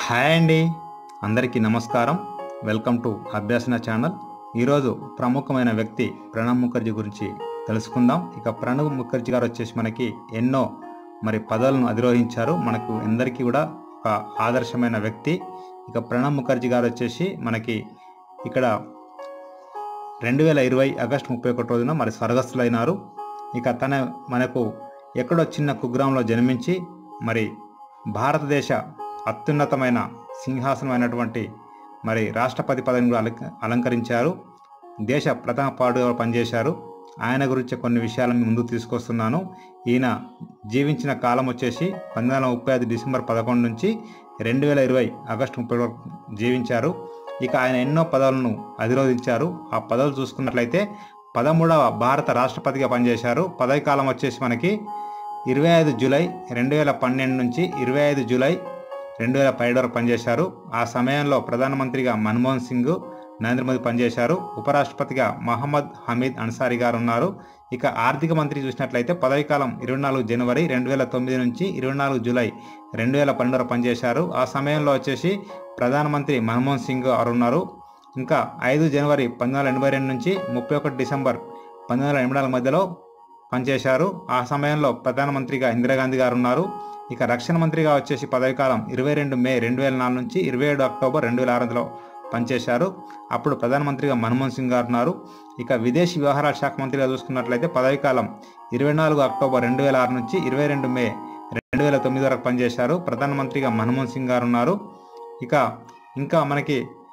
hi అండి అందరికీ నమస్కారం వెల్కమ్ టు అభ్యాసన ఛానల్ ఈరోజు ప్రముఖమైన వ్యక్తి ప్రణబ్ ముఖర్జీ గురించి తెలుసుకుందాం ఇక ప్రణబ్ ముఖర్జీ గారు వచ్చేసి మనకి ఎన్నో మరి పదవులను అధిరోహించారు మనకు అందరికీ కూడా ఒక ఆదర్శమైన వ్యక్తి ఇక ప్రణబ్ ముఖర్జీ గారు వచ్చేసి మనకి ఇక్కడ రెండు వేల ఇరవై ఆగస్టు ముప్పై ఒకటి రోజున మరి స్వర్గస్థులైనారు ఇక తన మనకు ఎక్కడో చిన్న కుగ్రామంలో జన్మించి మరి భారతదేశ అత్యున్నతమైన సింహాసనమైనటువంటి మరి రాష్ట్రపతి పదవిని కూడా అలంక అలంకరించారు దేశ ప్రథమ పాడుగా పనిచేశారు ఆయన గురించి కొన్ని విషయాలను మీ ముందుకు తీసుకొస్తున్నాను ఈయన జీవించిన కాలం వచ్చేసి పంతొమ్మిది వందల ముప్పై ఐదు డిసెంబర్ పదకొండు నుంచి రెండు వేల ఇరవై ఆగస్టు ముప్పై వరకు జీవించారు ఇక ఆయన ఎన్నో పదవులను అధిరోధించారు ఆ పదవులు చూసుకున్నట్లయితే పదమూడవ భారత రాష్ట్రపతిగా పనిచేశారు పదవి కాలం వచ్చేసి మనకి ఇరవై ఐదు జూలై రెండు వేల పన్నెండు నుంచి ఇరవై ఐదు జూలై రెండు వేల పదిహేడు వరకు పనిచేశారు ఆ సమయంలో ప్రధానమంత్రిగా మన్మోహన్ సింగ్ నరేంద్ర మోదీ పనిచేశారు ఉపరాష్ట్రపతిగా మహమ్మద్ హమీద్ అన్సారీ గారు ఉన్నారు ఇక ఆర్థిక మంత్రి చూసినట్లయితే పదవి కాలం ఇరవై నాలుగు జనవరి రెండు వేల తొమ్మిది నుంచి ఇరవై నాలుగు జూలై రెండు వేల పన్నెండు వరకు పనిచేశారు ఆ సమయంలో వచ్చేసి ప్రధానమంత్రి మన్మోహన్ సింగ్ గారు ఉన్నారు ఇంకా ఐదు జనవరి పంతొమ్మిది వందల ఎనభై రెండు నుంచి ముప్పై ఒకటి డిసెంబర్ పంతొమ్మిది వందల ఎనభై నాలుగు మధ్యలో పనిచేశారు ఆ సమయంలో ప్రధానమంత్రిగా ఇందిరాగాంధీ గారు ఉన్నారు ఇక రక్షణ మంత్రిగా వచ్చేసి పదవి కాలం ఇరవై రెండు మే రెండు వేల నాలుగు నుంచి ఇరవై ఏడు అక్టోబర్ రెండు వేల ఆరులో పనిచేశారు అప్పుడు ప్రధానమంత్రిగా మన్మోహన్ సింగ్ గారు ఉన్నారు ఇక విదేశీ వ్యవహారాల శాఖ మంత్రిగా చూసుకున్నట్లయితే పదవి కాలం ఇరవై నాలుగు అక్టోబర్ రెండు వేల ఆరు నుంచి ఇరవై రెండు మే రెండు వేల తొమ్మిది వరకు పనిచేశారు ప్రధానమంత్రిగా మన్మోహన్ సింగ్ గారు ఉన్నారు ఇక ఇంకా మనకి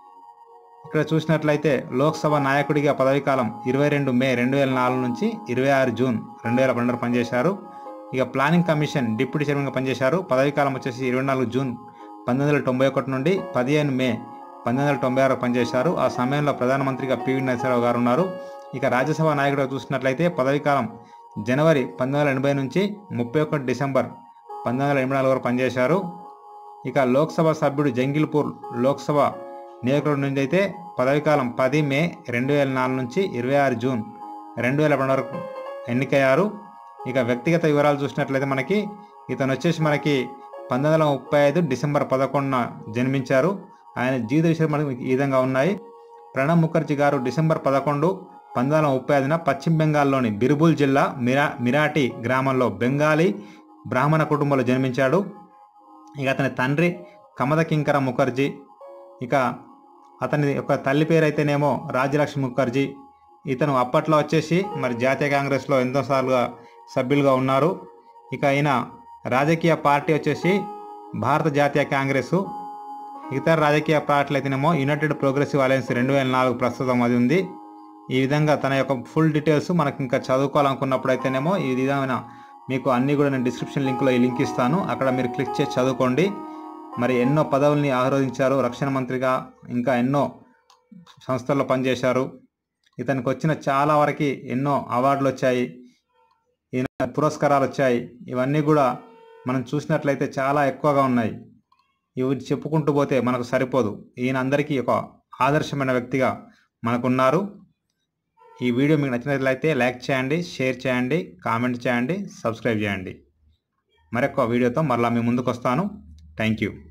ఇక్కడ చూసినట్లయితే లోక్సభ నాయకుడిగా పదవి కాలం ఇరవై రెండు మే రెండు వేల నాలుగు నుంచి ఇరవై ఆరు జూన్ రెండు వేల పన్నెండు పనిచేశారు ఇక ప్లానింగ్ కమిషన్ డిప్యూటీ చైర్మన్గా పనిచేశారు పదవి కాలం వచ్చేసి ఇరవై నాలుగు జూన్ పంతొమ్మిది వందల తొంభై ఒకటి నుండి పదిహేను మే పంతొమ్మిది వందల తొంభై ఆరు పనిచేశారు ఆ సమయంలో ప్రధానమంత్రిగా పివి నరసింహరావు గారు ఉన్నారు ఇక రాజ్యసభ నాయకుడిగా చూసినట్లయితే పదవి కాలం జనవరి పంతొమ్మిది వందల ఎనభై నుంచి ముప్పై ఒకటి డిసెంబర్ పంతొమ్మిది వందల ఎనభై నాలుగు వరకు పనిచేశారు ఇక లోక్సభ సభ్యుడు జంగిల్పూర్ లోక్సభ నియోజకవర్గం నుంచి అయితే పదవి కాలం పది మే రెండు వేల నాలుగు నుంచి ఇరవై ఆరు జూన్ రెండు వేల పన్నెండు వరకు ఎన్నికయ్యారు ఇక వ్యక్తిగత వివరాలు చూసినట్లయితే మనకి ఇతను వచ్చేసి మనకి పంతొమ్మిది వందల ముప్పై ఐదు డిసెంబర్ పదకొండున జన్మించారు ఆయన జీవిత విషయాలు మనకి ఈ విధంగా ఉన్నాయి ప్రణబ్ ముఖర్జీ గారు డిసెంబర్ పదకొండు పంతొమ్మిది వందల ముప్పై ఐదున పశ్చిమ బెంగాల్లోని బిర్బుల్ జిల్లా మిరా మిరాటి గ్రామంలో బెంగాలీ బ్రాహ్మణ కుటుంబంలో జన్మించాడు ఇక అతని తండ్రి కమద కింకర ముఖర్జీ ఇక అతని యొక్క తల్లి పేరు అయితేనేమో రాజ్యలక్ష్మి ముఖర్జీ ఇతను అప్పట్లో వచ్చేసి మరి జాతీయ కాంగ్రెస్లో ఎన్నోసార్లుగా సభ్యులుగా ఉన్నారు ఇక ఈయన రాజకీయ పార్టీ వచ్చేసి భారత జాతీయ కాంగ్రెస్ ఇతర రాజకీయ పార్టీలు అయితేనేమో యునైటెడ్ ప్రోగ్రెసివ్ అలయన్స్ రెండు వేల నాలుగు ప్రస్తుతం అది ఉంది ఈ విధంగా తన యొక్క ఫుల్ డీటెయిల్స్ మనకి ఇంకా చదువుకోవాలనుకున్నప్పుడు అయితేనేమో ఈ విధమైన మీకు అన్నీ కూడా నేను డిస్క్రిప్షన్ లింక్లో ఈ లింక్ ఇస్తాను అక్కడ మీరు క్లిక్ చేసి చదువుకోండి మరి ఎన్నో పదవుల్ని ఆహ్వానించారు రక్షణ మంత్రిగా ఇంకా ఎన్నో సంస్థల్లో పనిచేశారు ఇతనికి వచ్చిన చాలా వరకు ఎన్నో అవార్డులు వచ్చాయి ఈయన పురస్కారాలు వచ్చాయి ఇవన్నీ కూడా మనం చూసినట్లయితే చాలా ఎక్కువగా ఉన్నాయి ఇవి చెప్పుకుంటూ పోతే మనకు సరిపోదు ఈయన అందరికీ ఒక ఆదర్శమైన వ్యక్తిగా మనకున్నారు ఈ వీడియో మీకు నచ్చినట్లయితే లైక్ చేయండి షేర్ చేయండి కామెంట్ చేయండి సబ్స్క్రైబ్ చేయండి మరొక వీడియోతో మరలా మీ ముందుకు వస్తాను థ్యాంక్ యూ